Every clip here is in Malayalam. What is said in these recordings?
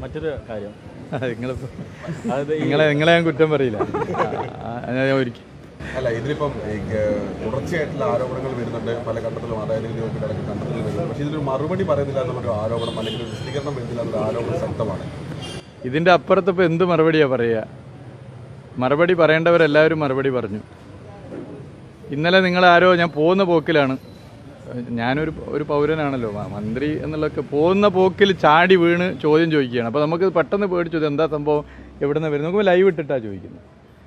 മറ്റൊരു കാര്യം നിങ്ങളിപ്പോ അതായത് ഈ നിങ്ങളെ നിങ്ങളെ ഞാൻ കുറ്റം പറയില്ല ആ, ആ, ഞാൻ ഒരിക്കൽ അല്ല ഇതിലിപ്പം ഈ, ഏഹ്, തുടർച്ചയായിട്ടുള്ള ആരോപണങ്ങൾ വരുന്നുണ്ട് പല ഘട്ടത്തിലും അതായത് ഇത് നോക്കിയിട്ടടക്കം കണ്ടെത്തൽ വരുന്നുണ്ട് പക്ഷേ ഇതിലൊരു മറുപടി പറയുന്നില്ല എന്നുള്ളൊരു ആരോപണം അല്ലെങ്കിൽ ഒരു വിശദീകരണം വരുന്നില്ല എന്നുള്ള ആരോപണം ശക്തമാണ് ഇതിൻ്റെ അപ്പുറത്ത് ഇപ്പോൾ എന്ത് മറുപടിയാ പറയുക മറുപടി പറയേണ്ടവരെല്ലാവരും മറുപടി പറഞ്ഞു ഇന്നലെ നിങ്ങൾ ആരോ ഞാൻ പോകുന്ന പോക്കിലാണ് ഞാനൊരു ഒരു പൗരനാണല്ലോ മ- മന്ത്രി എന്നുള്ളതൊക്കെ പോകുന്ന പോക്കിൽ ചാടി വീണ് ചോദ്യം ചോദിക്കുകയാണ് അപ്പോൾ നമുക്ക് പെട്ടെന്ന് പേടിച്ചു ഇത് എന്താ സംഭവം എവിടെ നിന്ന് വരുന്നത് നമുക്ക് ലൈവ് ഇട്ടിട്ടാണ് ചോദിക്കുന്നത്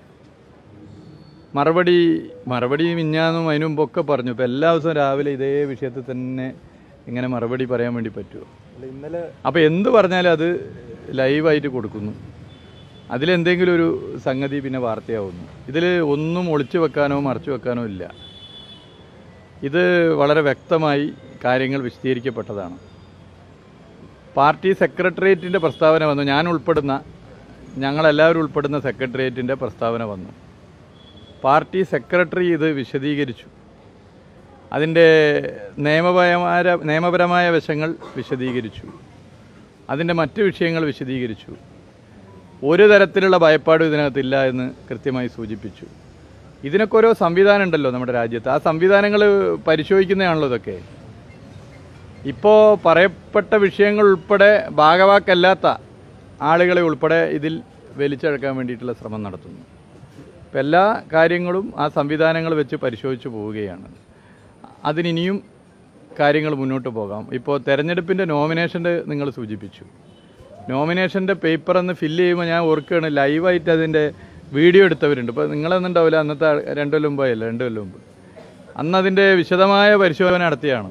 മറുപടി മറുപടി മിഞ്ഞാന്നും അതിനു മുമ്പൊക്കെ പറഞ്ഞു ഇപ്പോൾ എല്ലാ ദിവസവും രാവിലെ ഇതേ വിഷയത്തിൽ തന്നെ ഇങ്ങനെ മറുപടി പറയാൻ വേണ്ടി പറ്റുമോ ഇന്നലെ അപ്പോൾ എന്ത് പറഞ്ഞാലും അത് ലൈവായിട്ട് കൊടുക്കുന്നു അതിലെന്തെങ്കിലും ഒരു സംഗതി പിന്നെ വാർത്തയാവുന്നു ഇതിൽ ഒന്നും ഒളിച്ചു വെക്കാനോ മറച്ചു വെക്കാനോ ഇല്ല ഇത് വളരെ വ്യക്തമായി കാര്യങ്ങൾ വിശദീകരിക്കപ്പെട്ടതാണ് പാർട്ടി സെക്രട്ടേറിയറ്റിൻ്റെ പ്രസ്താവന വന്നു ഞാൻ ഉൾപ്പെടുന്ന ഞങ്ങളെല്ലാവരും ഉൾപ്പെടുന്ന സെക്രട്ടേറിയറ്റിൻ്റെ പ്രസ്താവന വന്നു പാർട്ടി സെക്രട്ടറി ഇത് വിശദീകരിച്ചു അതിൻ്റെ നിയമപരമായ നിയമപരമായ വശങ്ങൾ വിശദീകരിച്ചു അതിൻ്റെ മറ്റ് വിഷയങ്ങൾ വിശദീകരിച്ചു ഒരു തരത്തിലുള്ള ഭയപ്പാടും ഇതിനകത്തില്ല എന്ന് കൃത്യമായി സൂചിപ്പിച്ചു ഇതിനൊക്കെ ഓരോ സംവിധാനം ഉണ്ടല്ലോ നമ്മുടെ രാജ്യത്ത് ആ സംവിധാനങ്ങൾ പരിശോധിക്കുന്നതാണല്ലോ ഇതൊക്കെ ഇപ്പോൾ പറയപ്പെട്ട വിഷയങ്ങൾ ഉൾപ്പെടെ ഭാഗവാക്കല്ലാത്ത ആളുകളെ ഉൾപ്പെടെ ഇതിൽ വലിച്ചഴക്കാൻ വേണ്ടിയിട്ടുള്ള ശ്രമം നടത്തുന്നു ഇപ്പം എല്ലാ കാര്യങ്ങളും ആ സംവിധാനങ്ങൾ വെച്ച് പരിശോധിച്ച് പോവുകയാണ് അതിനിനിയും കാര്യങ്ങൾ മുന്നോട്ട് പോകാം ഇപ്പോൾ തെരഞ്ഞെടുപ്പിൻ്റെ നോമിനേഷൻ്റെ നിങ്ങൾ സൂചിപ്പിച്ചു നോമിനേഷൻ്റെ പേപ്പർ ഒന്ന് ഫില്ല് ചെയ്യുമ്പോൾ ഞാൻ ഓർക്കുകയാണ് ലൈവായിട്ട് അതിൻ്റെ വീഡിയോ എടുത്തവരുണ്ട് ഇപ്പോൾ നിങ്ങളൊന്നും ഉണ്ടാവില്ല അന്നത്തെ ആ- രണ്ട് കൊല്ലം മുമ്പായല്ല രണ്ട് കൊല്ലം മുമ്പ് അന്ന് അതിൻ്റെ വിശദമായ പരിശോധന നടത്തിയാണ്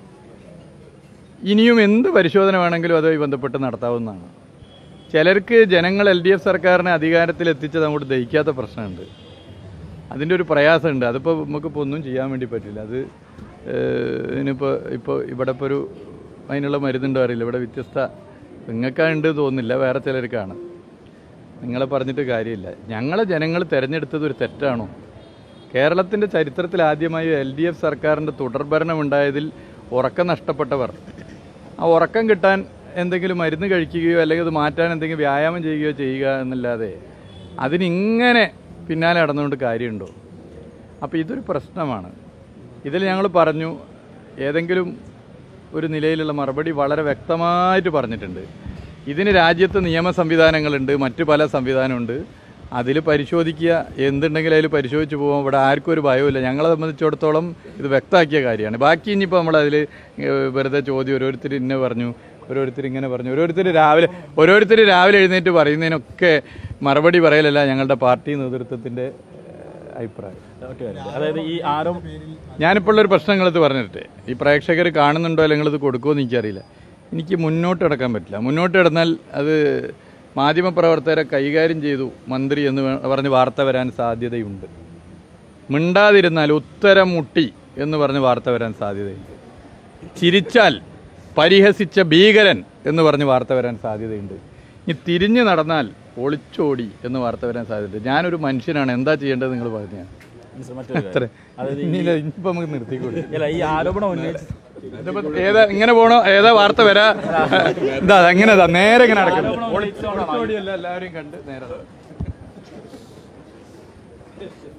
ഇനിയും എന്ത് പരിശോധന വേണമെങ്കിലും അതുമായി ബന്ധപ്പെട്ട് നടത്താവുന്നതാണ് ചിലർക്ക് ജനങ്ങൾ എൽ ഡി എഫ് സർക്കാരിനെ അധികാരത്തിൽ എത്തിച്ചത് അങ്ങോട്ട് ദഹിക്കാത്ത പ്രശ്നമുണ്ട് അതിൻ്റെ ഒരു പ്രയാസമുണ്ട് അതിപ്പോൾ നമുക്കിപ്പോൾ ഒന്നും ചെയ്യാൻ വേണ്ടി പറ്റില്ല അത് ഇനിയിപ്പോൾ ഇപ്പോൾ ഇവിടെ ഇപ്പോൾ ഒരു അതിനുള്ള മരുന്നുണ്ടോ അറിയില്ല ഇവിടെ വ്യത്യസ്ത നിങ്ങൾക്കുണ്ട് തോന്നുന്നില്ല വേറെ ചിലർക്കാണ് നിങ്ങളെ പറഞ്ഞിട്ട് കാര്യമില്ല ഞങ്ങളെ ജനങ്ങൾ തിരഞ്ഞെടുത്തത് ഒരു തെറ്റാണോ കേരളത്തിൻ്റെ ചരിത്രത്തിൽ ആദ്യമായി എൽ ഡി എഫ് സർക്കാരിൻ്റെ തുടർഭരണം ഉണ്ടായതിൽ ഉറക്കം നഷ്ടപ്പെട്ടവർ ആ ഉറക്കം കിട്ടാൻ എന്തെങ്കിലും മരുന്ന് കഴിക്കുകയോ അല്ലെങ്കിൽ അത് മാറ്റാൻ എന്തെങ്കിലും വ്യായാമം ചെയ്യുകയോ ചെയ്യുക എന്നല്ലാതെ അതിനിങ്ങനെ പിന്നാലെ നടന്നുകൊണ്ട് കാര്യമുണ്ടോ അപ്പോൾ ഇതൊരു പ്രശ്നമാണ് ഇതിൽ ഞങ്ങൾ പറഞ്ഞു ഏതെങ്കിലും ഒരു നിലയിലുള്ള മറുപടി വളരെ വ്യക്തമായിട്ട് പറഞ്ഞിട്ടുണ്ട് ഇതിന് രാജ്യത്ത് നിയമ സംവിധാനങ്ങളുണ്ട് മറ്റു പല സംവിധാനമുണ്ട് അതിൽ പരിശോധിക്കുക എന്തുണ്ടെങ്കിലും അതിൽ പരിശോധിച്ച് പോകാം ഇവിടെ ആർക്കും ഒരു ഭയമില്ല ഞങ്ങളെ സംബന്ധിച്ചിടത്തോളം ഇത് വ്യക്തമാക്കിയ കാര്യമാണ് ബാക്കി ഇനിയിപ്പോൾ നമ്മൾ അതിൽ വെറുതെ ചോദ്യം ഓരോരുത്തർ ഇന്നെ പറഞ്ഞു ഓരോരുത്തർ ഇങ്ങനെ പറഞ്ഞു ഓരോരുത്തർ രാവിലെ ഓരോരുത്തർ രാവിലെ എഴുന്നേറ്റ് പറയുന്നതിനൊക്കെ മറുപടി പറയലല്ല ഞങ്ങളുടെ പാർട്ടി നേതൃത്വത്തിൻ്റെ അഭിപ്രായം ഒറ്റ കാര്യം. അതായത് ഈ ആരോപ ഞാനിപ്പോൾ ഉള്ളൊരു പ്രശ്നം നിങ്ങളത് പറഞ്ഞിട്ടെ ഈ പ്രേക്ഷകർ കാണുന്നുണ്ടോ അല്ലെങ്കിൽ നിങ്ങളിത് കൊടുക്കുമോ എന്ന് എനിക്കറിയില്ല എനിക്ക് മുന്നോട്ട് കിടക്കാൻ പറ്റില്ല മുന്നോട്ട് കിടന്നാൽ അത് മാധ്യമപ്രവർത്തകരെ കൈകാര്യം ചെയ്തു മന്ത്രി എന്ന് വേ- പറഞ്ഞ് വാർത്ത വരാൻ സാധ്യതയുണ്ട് മിണ്ടാതിരുന്നാൽ ഉത്തരം മുട്ടി എന്ന് പറഞ്ഞ് വാർത്ത വരാൻ സാധ്യതയുണ്ട് ചിരിച്ചാൽ പരിഹസിച്ച ഭീകരൻ എന്ന് പറഞ്ഞ് വാർത്ത വരാൻ സാധ്യതയുണ്ട് ഇനി തിരിഞ്ഞു നടന്നാൽ ഒളിച്ചോടി എന്ന് വാർത്ത വരാൻ സാധ്യതയുണ്ട് ഞാനൊരു മനുഷ്യനാണ് എന്താ ചെയ്യേണ്ടത് നിങ്ങൾ പറഞ്ഞു മറ്റൊരു കാര്യം. അത്ര അതായത് ഇനി ഇനിയിപ്പോ നമുക്ക് നിർത്തിക്കൂടി അല്ല ഈ ആരോപണം ഉന്നയിച്ച് ഇതിപ്പോ ഏതാ ഇങ്ങനെ പോണോ ഏതാ വാർത്ത വരാ ഇതാ എങ്ങനെ നേരെ ഇങ്ങനെ നടക്കുന്നു ആരോപണം ഉന്നയിച്ചുകൊണ്ടാണ് ഒളിച്ചോടിയല്ല എല്ലാവരെയും കണ്ട് നേരെ